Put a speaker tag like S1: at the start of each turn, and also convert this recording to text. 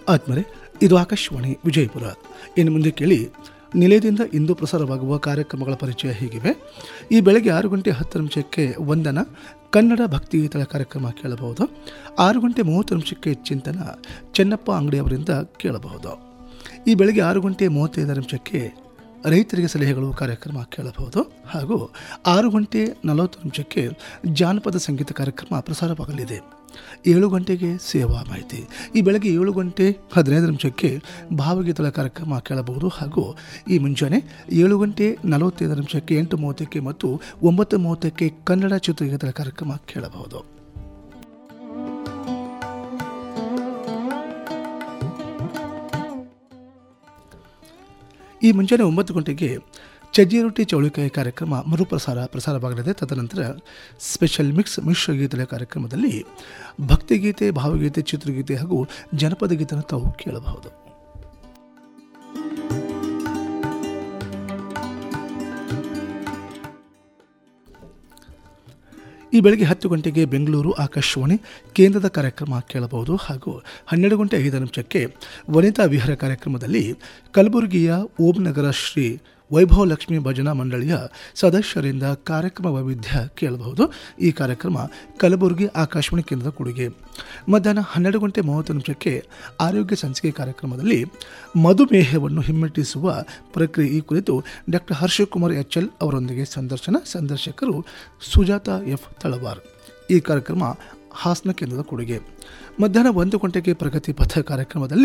S1: ಆದ್ಮೇಲೆ ಇದು ಆಕಾಶವಾಣಿ ವಿಜಯಪುರ ಇನ್ನು ಮುಂದೆ ಕೇಳಿ ನಿಲಯದಿಂದ ಇಂದು ಪ್ರಸಾರವಾಗುವ ಕಾರ್ಯಕ್ರಮಗಳ ಪರಿಚಯ ಹೀಗಿವೆ ಈ ಬೆಳಗ್ಗೆ ಆರು ಗಂಟೆ ಹತ್ತು ನಿಮಿಷಕ್ಕೆ ವಂದನ ಕನ್ನಡ ಭಕ್ತಿಗೀತಗಳ ಕಾರ್ಯಕ್ರಮ ಕೇಳಬಹುದು ಆರು ಗಂಟೆ ಮೂವತ್ತು ನಿಮಿಷಕ್ಕೆ ಚಿಂತನ ಚೆನ್ನಪ್ಪ ಅಂಗಡಿಯವರಿಂದ ಕೇಳಬಹುದು ಈ ಬೆಳಗ್ಗೆ ಆರು ಗಂಟೆ ಮೂವತ್ತೈದು ನಿಮಿಷಕ್ಕೆ ರೈತರಿಗೆ ಸಲಹೆಗಳು ಕಾರ್ಯಕ್ರಮ ಕೇಳಬಹುದು ಹಾಗೂ ಆರು ಗಂಟೆ ನಲವತ್ತು ನಿಮಿಷಕ್ಕೆ ಜಾನಪದ ಸಂಗೀತ ಕಾರ್ಯಕ್ರಮ ಪ್ರಸಾರವಾಗಲಿದೆ ಏಳು ಗಂಟೆಗೆ ಸೇವಾ ಮಾಹಿತಿ ಈ ಬೆಳಗ್ಗೆ ಏಳು ಗಂಟೆ ಹದಿನೈದು ನಿಮಿಷಕ್ಕೆ ಭಾವಗೀತಗಳ ಕಾರ್ಯಕ್ರಮ ಕೇಳಬಹುದು ಹಾಗೂ ಈ ಮುಂಜಾನೆ ಏಳು ಗಂಟೆ ನಲವತ್ತೈದು ನಿಮಿಷಕ್ಕೆ ಎಂಟು ಮೂವತ್ತಕ್ಕೆ ಮತ್ತು ಒಂಬತ್ತು ಮೂವತ್ತಕ್ಕೆ ಕನ್ನಡ ಚಿತ್ರಗೀತಗಳ ಕಾರ್ಯಕ್ರಮ ಕೇಳಬಹುದು ಈ ಮುಂಜಾನೆ ಒಂಬತ್ತು ಗಂಟೆಗೆ ಚಜ್ಜಿ ರೊಟ್ಟಿ ಚೌಳಿಕಾಯಿ ಕಾರ್ಯಕ್ರಮ ಮರುಪ್ರಸಾರ ಪ್ರಸಾರವಾಗಲಿದೆ ತದನಂತರ ಸ್ಪೆಷಲ್ ಮಿಕ್ಸ್ ಮಿಶ್ರ ಗೀತೆಗಳ ಕಾರ್ಯಕ್ರಮದಲ್ಲಿ ಭಕ್ತಿಗೀತೆ ಭಾವಗೀತೆ ಚಿತ್ರಗೀತೆ ಹಾಗೂ ಜನಪದ ಗೀತೆಯನ್ನು ತಾವು ಕೇಳಬಹುದು ಈ ಬೆಳಗ್ಗೆ ಹತ್ತು ಗಂಟೆಗೆ ಬೆಂಗಳೂರು ಆಕಾಶವಾಣಿ ಕೇಂದ್ರದ ಕಾರ್ಯಕ್ರಮ ಕೇಳಬಹುದು ಹಾಗೂ ಹನ್ನೆರಡು ಗಂಟೆ ಐದು ನಿಮಿಷಕ್ಕೆ ವನಿತಾ ವಿಹಾರ ಕಾರ್ಯಕ್ರಮದಲ್ಲಿ ಕಲಬುರಗಿಯ ಓಂ ನಗರ ಶ್ರೀ ವೈಭವ ಲಕ್ಷ್ಮಿ ಭಜನಾ ಮಂಡಳಿಯ ಸದಸ್ಯರಿಂದ ಕಾರ್ಯಕ್ರಮ ವೈವಿಧ್ಯ ಕೇಳಬಹುದು ಈ ಕಾರ್ಯಕ್ರಮ ಕಲಬುರಗಿ ಆಕಾಶವಾಣಿ ಕೇಂದ್ರದ ಕೊಡುಗೆ ಮಧ್ಯಾಹ್ನ ಹನ್ನೆರಡು ಗಂಟೆ ಮೂವತ್ತು ನಿಮಿಷಕ್ಕೆ ಆರೋಗ್ಯ ಸಂಚಿಕೆ ಕಾರ್ಯಕ್ರಮದಲ್ಲಿ ಮಧುಮೇಹವನ್ನು ಹಿಮ್ಮೆಟ್ಟಿಸುವ ಪ್ರಕ್ರಿಯೆ ಈ ಕುರಿತು ಡಾಕ್ಟರ್ ಹರ್ಷಕುಮಾರ್ ಎಚ್ ಎಲ್ ಅವರೊಂದಿಗೆ ಸಂದರ್ಶನ ಸಂದರ್ಶಕರು ಸುಜಾತ ಎಫ್ ತಳವಾರ್ ಈ ಕಾರ್ಯಕ್ರಮ ಹಾಸನ ಕೇಂದ್ರದ ಕೊಡುಗೆ ಮಧ್ಯಾಹ್ನ ಒಂದು ಗಂಟೆಗೆ ಪ್ರಗತಿ ಪಥ ಕಾರ್ಯಕ್ರಮದಲ್ಲಿ